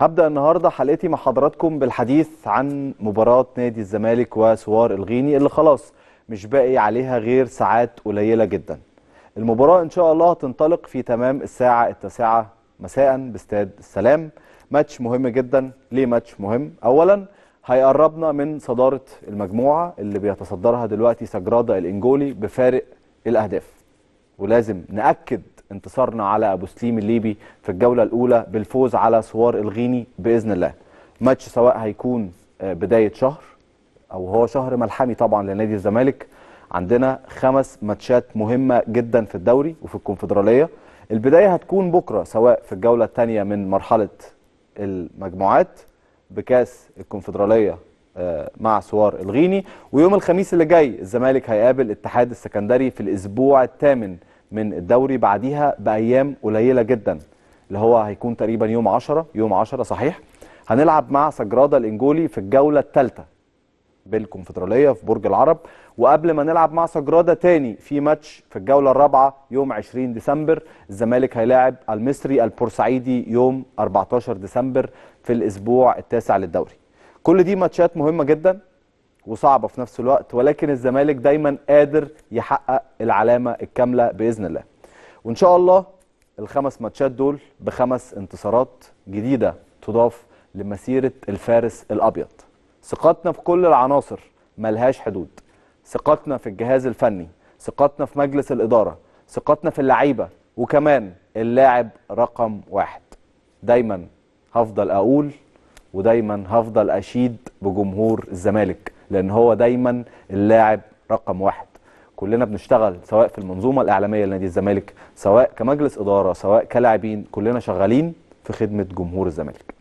هبدأ النهاردة حلقتي مع حضراتكم بالحديث عن مباراة نادي الزمالك وسوار الغيني اللي خلاص مش باقي عليها غير ساعات قليلة جدا المباراة إن شاء الله هتنطلق في تمام الساعة التاسعة مساء باستاد السلام ماتش مهم جدا ليه ماتش مهم أولا هيقربنا من صدارة المجموعة اللي بيتصدرها دلوقتي سجرادة الإنجولي بفارق الأهداف ولازم نأكد انتصارنا على ابو سليم الليبي في الجوله الاولى بالفوز على سوار الغيني باذن الله ماتش سواء هيكون بدايه شهر او هو شهر ملحمي طبعا لنادي الزمالك عندنا خمس ماتشات مهمه جدا في الدوري وفي الكونفدراليه البدايه هتكون بكره سواء في الجوله الثانيه من مرحله المجموعات بكاس الكونفدراليه مع سوار الغيني ويوم الخميس اللي جاي الزمالك هيقابل اتحاد السكندري في الاسبوع الثامن من الدوري بعديها بايام قليله جدا اللي هو هيكون تقريبا يوم 10 يوم 10 صحيح هنلعب مع سجرادا الانجولي في الجوله الثالثه بالكونفدراليه في برج العرب وقبل ما نلعب مع سجرادا تاني في ماتش في الجوله الرابعه يوم 20 ديسمبر الزمالك هيلاعب المصري البورسعيدي يوم 14 ديسمبر في الاسبوع التاسع للدوري كل دي ماتشات مهمه جدا وصعبه في نفس الوقت ولكن الزمالك دايما قادر يحقق العلامه الكامله باذن الله وان شاء الله الخمس ماتشات دول بخمس انتصارات جديده تضاف لمسيره الفارس الابيض ثقتنا في كل العناصر ملهاش حدود ثقتنا في الجهاز الفني ثقتنا في مجلس الاداره ثقتنا في اللعيبه وكمان اللاعب رقم واحد دايما هفضل اقول ودايما هفضل اشيد بجمهور الزمالك لان هو دايما اللاعب رقم واحد كلنا بنشتغل سواء في المنظومه الاعلاميه لنادي الزمالك سواء كمجلس اداره سواء كلاعبين كلنا شغالين في خدمه جمهور الزمالك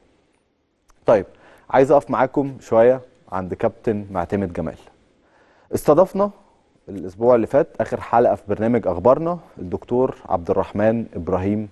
طيب عايز اقف معاكم شويه عند كابتن معتمد جمال استضفنا الاسبوع اللي فات اخر حلقه في برنامج اخبارنا الدكتور عبد الرحمن ابراهيم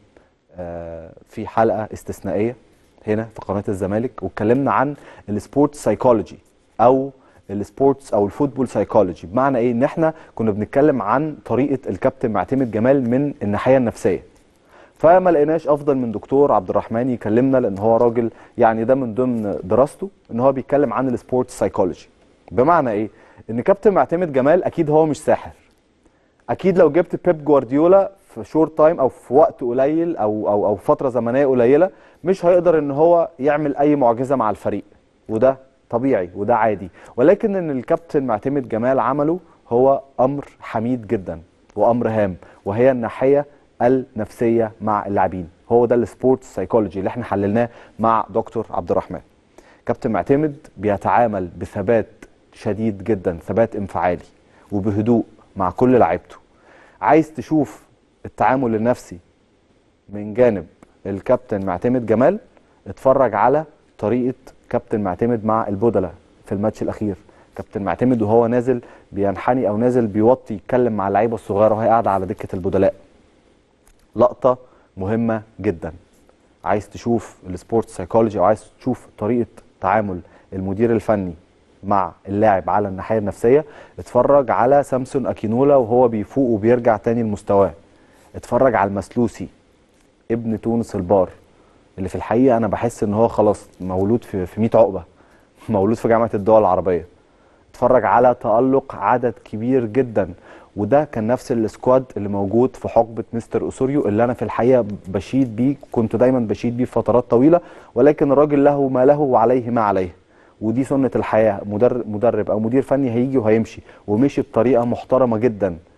في حلقه استثنائيه هنا في قناه الزمالك واتكلمنا عن السبورت سايكولوجي او السبورتس او الفوتبول سايكولوجي بمعنى ايه ان احنا كنا بنتكلم عن طريقه الكابتن معتمد جمال من الناحيه النفسيه فما لقيناش افضل من دكتور عبد الرحمن يكلمنا لان هو راجل يعني ده من ضمن دراسته ان هو بيتكلم عن السبورتس سايكولوجي بمعنى ايه ان كابتن معتمد جمال اكيد هو مش ساحر اكيد لو جبت بيب جوارديولا في شورت تايم او في وقت قليل او او او فتره زمنيه قليله مش هيقدر ان هو يعمل اي معجزه مع الفريق وده طبيعي وده عادي ولكن ان الكابتن معتمد جمال عمله هو امر حميد جدا وامر هام وهي الناحيه النفسيه مع اللاعبين هو ده السبورت سايكولوجي اللي احنا حللناه مع دكتور عبد الرحمن كابتن معتمد بيتعامل بثبات شديد جدا ثبات انفعالي وبهدوء مع كل لعيبته عايز تشوف التعامل النفسي من جانب الكابتن معتمد جمال اتفرج على طريقه كابتن معتمد مع البودلة في الماتش الاخير كابتن معتمد وهو نازل بينحني او نازل بيوطي يتكلم مع اللعيبه الصغيره وهي قاعده على دكه البدلاء لقطه مهمه جدا عايز تشوف السبورت سايكولوجي او عايز تشوف طريقه تعامل المدير الفني مع اللاعب على الناحيه النفسيه اتفرج على سامسون اكينولا وهو بيفوق وبيرجع تاني لمستواه اتفرج على المسلوسي ابن تونس البار اللي في الحقيقه انا بحس ان هو خلاص مولود في في 100 عقبه مولود في جامعه الدول العربيه اتفرج على تالق عدد كبير جدا وده كان نفس السكواد اللي موجود في حقبه مستر اسوريو اللي انا في الحقيقه بشيد بيه كنت دايما بشيد بيه فترات طويله ولكن الراجل له ما له وعليه ما عليه ودي سنه الحياه مدرب مدرب او مدير فني هيجي وهيمشي ومشي بطريقه محترمه جدا